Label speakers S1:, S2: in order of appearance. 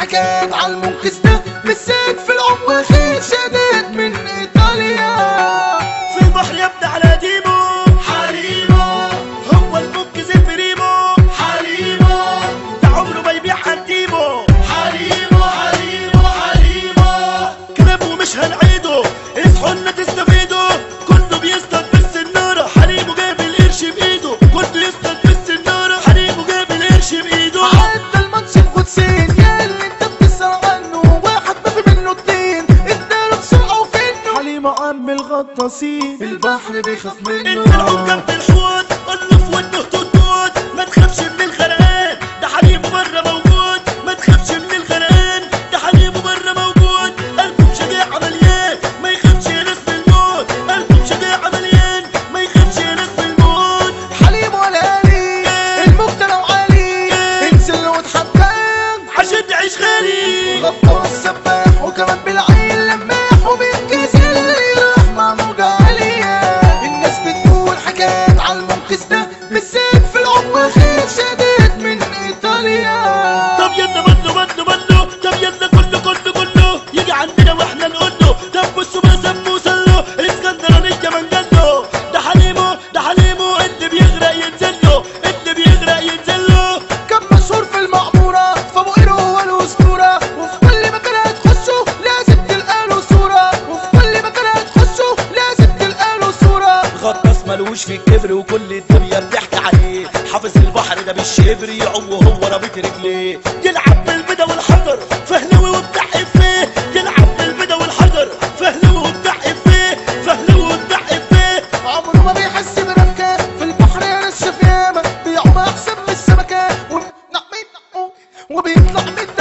S1: حكايات على المنقذ ده بالذات في العمق خير شديد من ايطاليا
S2: في البحر يبدأ على ديمو
S1: حليمو
S2: هو المنقذ البريمو
S1: حليمو
S2: ده عمره ما يبيع قديمه
S1: حليمو حليمو حليمو
S2: كلامه مش هنعيده اصحوا لنا تستفيدوا كله بيصطاد بالسنارة حليمه جايب القرش بايده كله يصطاد بالسنارة حليمه جايب القرش بايده
S1: عدى الماتش بقدسين يا اللي انت بتسأل عنه واحد ما في منه اتنين اداله بسرعة وفنه
S2: حليمه عم الغطاسين
S1: البحر بيخاف منه
S2: انت العوم جنب الحوت قول له في ودنه تنطوط ما تخافش من الغرقان ده حليمه بره موجود ما تخافش من الغرقان ده حليمه بره موجود قلبه شجاع مليان ما يخافش ينس من الموت قلبه شجاع مليان ما يخافش ينس من الموت
S1: حليم ولا لي المجتمع عالي انزل واتحداك
S2: عشان تعيش غالي
S1: غطاس سباح وكمان بالعين لماح وبينكسر راح مع موجة عالية الناس بتقول حكايات على المنقذ ده بالذات في العمق خير شديد من ايطاليا
S2: طب يلا منه منه منه طب يلا كله كله كله يجي عندنا واحنا نقول له طب بصوا ما سموه سلو اسكندرانية من جنه ده حليمه ده حليمه اللي بيغرق ينزل له اللي بيغرق ينزل له
S1: كان مشهور في المعمورة فابو قيرو هو الأسطورة وفي كل مكان هتخشه لازم تلقى له صورة وفي كل مكان هتخشه لازم تلقى له صورة
S2: غطاس ملوش في الكبر وكل الدنيا بتحكي عليه حافظ البحر ده بالشبر يعوم وهو رابط رجليه يلعب بالبدا والحجر فهلوي وبتاع فيه يلعب بالبدا والحجر فهلوي وبتاع فيه فهلوي وبتاع فيه
S1: عمره ما بيحس بركة في البحر يرش في ياما بيعوم أحسن من السمكة وبيطلع من